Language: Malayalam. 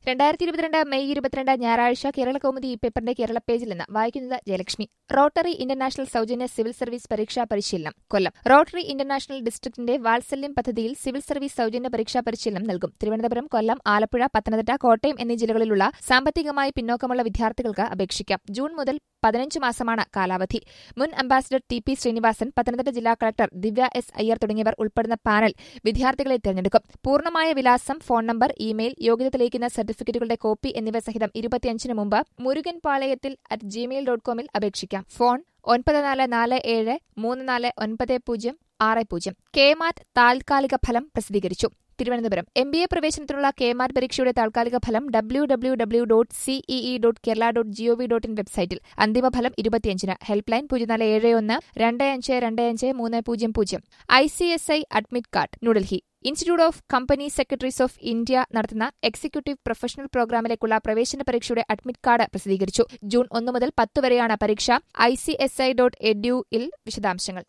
രണ്ടായിരത്തി ഇരുപത്തിരണ്ട് മെയ് ഇരുപത്തിരണ്ട് ഞായറാഴ്ച കേരള കൗമുദി ഈ പേപ്പറിന്റെ കേരള പേജിൽ നിന്ന് വായിക്കുന്നത് ജയലക്ഷ്മി റോട്ടറി ഇന്റർനാഷണൽ സൌജന്യ സിവിൽ സർവീസ് പരീക്ഷാ പരിശീലനം കൊല്ലം റോട്ടറി ഇന്റർനാഷണൽ ഡിസ്ട്രിക്റ്റിന്റെ വാത്സല്യം പദ്ധതിയിൽ സിവിൽ സർവീസ് സൌജന്യ പരീക്ഷാ പരിശീലനം നൽകും തിരുവനന്തപുരം കൊല്ലം ആലപ്പുഴ പത്തനംതിട്ട കോട്ടയം എന്നീ ജില്ലകളിലുള്ള സാമ്പത്തികമായി പിന്നോക്കമുള്ള വിദ്യാർത്ഥികൾക്ക് അപേക്ഷിക്കാം ജൂൺ മുതൽ പതിനഞ്ച് മാസമാണ് കാലാവധി മുൻ ambassador T P Srinivasan Pathanamthitta ജില്ലാ കളക്ടർ ദിവ്യ എസ് അയ്യർ തുടങ്ങിയവർ ഉൾപ്പെടുന്ന പാനൽ വിദ്യാർത്ഥികളെ തിരഞ്ഞെടുക്കും പൂർണ്ണമായ വിലാസം ഫോൺ നമ്പർ ഇമെയിൽ യോഗ്യത തെളിയിക്കുന്ന സർട്ടിഫിക്കറ്റുകളുടെ കോപ്പി എന്നിവ സഹിതം ഇരുപത്തിയഞ്ചിന് മുമ്പ് മുരുകൻ പാളയത്തിൽ അറ്റ് ജിമെയിൽ ഡോട്ട് കോമിൽ അപേക്ഷിക്കാം ഫോൺ ഒൻപത് നാല് നാല് ഏഴ് മൂന്ന് നാല് ഒൻപത് പൂജ്യം ആറ് പൂജ്യം കെമാറ്റ് താൽക്കാലിക ഫലം പ്രസിദ്ധീകരിച്ചു തിരുവനന്തപുരം എം ബി എ പ്രവേശനത്തിനുള്ള കെമാറ്റ് പരീക്ഷയുടെ താൽക്കാലിക ഫലം W W W dot CEE dot Kerala dot G O V dot in വെബ്സൈറ്റിൽ അന്തിമ ഫലം ഇരുപത്തിയഞ്ചിന് ഹെൽപ്പ് ലൈൻ പൂജ്യം നാല് ഏഴ് ഒന്ന് രണ്ട് അഞ്ച് രണ്ട് അഞ്ച് മൂന്ന് പൂജ്യം പൂജ്യം I C S I admit card New Delhi institute of company secretaries of India നടത്തുന്ന എക്സിക്യൂട്ടീവ് പ്രൊഫഷണൽ പ്രോഗ്രാമിലേക്കുള്ള പ്രവേശന പരീക്ഷയുടെ അഡ്മിറ്റ് കാർഡ് പ്രസിദ്ധീകരിച്ചു ജൂൺ ഒന്ന് മുതൽ പത്ത് വരെയാണ് പരീക്ഷ I C S I dot edu ഇൽ വിശദാംശങ്ങൾ